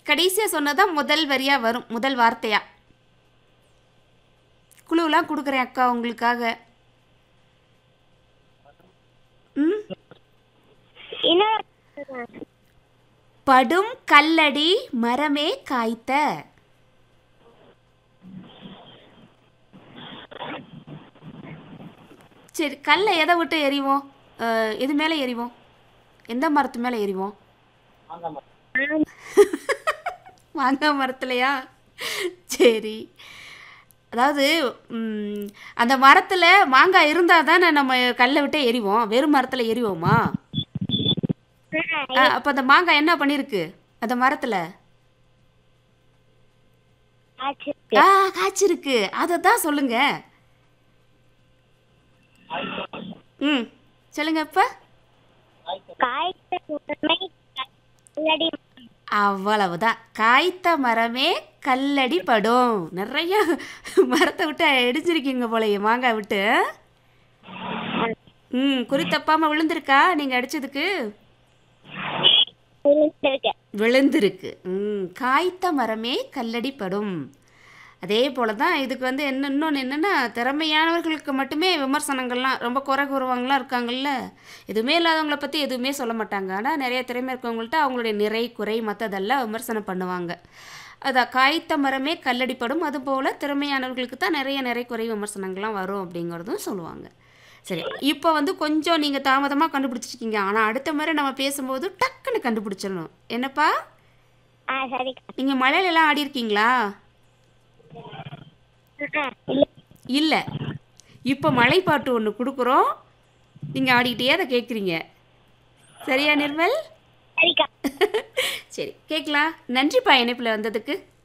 கடைசியாக சொன்னதான் முதல் வரியாக வரும் முதல் வார்த்தையா குழுவெலாம் கொடுக்குறேன் அக்கா உங்களுக்காக ம் இன்னொரு படும் கல்லடி மரமே காய்த்த சரி கல்லை எதை விட்டு எறிவோம் அஹ், எது மேலே எறிவோம் எந்த மரத்து மேலே எறிவோம் மாங்காய் மரத்துலையா சரி அதாவது ம், அந்த மரத்தில் மாங்காய் இருந்தால் தானே நம்ம கல்லை விட்டே எறிவோம் வெறும் மரத்தில் எறிவோமா அப்போ அந்த மாங்காய் என்ன பண்ணியிருக்கு அந்த மரத்தில் ஆச்சு ஆ காய்ச்சிருக்கு அதை தான் சொல்லுங்க ம் சொல்லுங்க இப்போ காய்த்த உடனே கல்லடி அவ்வளவுதான் காய்த்த மரமே கல்லடி படும் நிறைய மரத்தை விட்டு அடிச்சிருக்கீங்க போலயே மாங்காய் விட்டு ம் குறி தப்பாமல் விழுந்திருக்கா நீங்கள் அடிச்சதுக்கு விழுந்திருக்கு விழுந்திருக்கு ம் காய்த்த மரமே கல்லடி படும் அதே போல தான் இதுக்கு வந்து என்ன இன்னொன்று என்னென்னா திறமையானவர்களுக்கு மட்டுமே விமர்சனங்கள்லாம் ரொம்ப குறை கூறுவாங்களாம் இருக்காங்கல்ல எதுவுமே இல்லாதவங்கள பற்றி எதுவுமே சொல்ல மாட்டாங்க ஆனால் நிறைய திறமை இருக்கவங்கள்ட்ட அவங்களுடைய நிறை குறை மற்றதெல்லாம் விமர்சனம் பண்ணுவாங்க அதான் காய்த்த மரமே கல்லடிப்படும் அதுபோல் திறமையானவர்களுக்கு தான் நிறைய நிறை குறை விமர்சனங்கள்லாம் வரும் அப்படிங்கிறதும் சொல்லுவாங்க சரி இப்போ வந்து கொஞ்சம் நீங்கள் தாமதமாக கண்டுபிடிச்சிருக்கீங்க ஆனால் அடுத்த முறை நம்ம பேசும்போது டக்குன்னு கண்டுபிடிச்சிடணும் என்னப்பா ஆ சரிக்கா நீங்கள் மழையிலலாம் ஆடி இருக்கீங்களா ஆ, இல்ல இல்லை இப்போ மலைப்பாட்டு ஒன்று கொடுக்குறோம் நீங்கள் ஆடிக்கிட்டே அதை கேட்குறீங்க சரியா நிர்மல் சரிக்கா சரி கேட்கலாம் நன்றிப்பா இணைப்பில் வந்ததுக்கு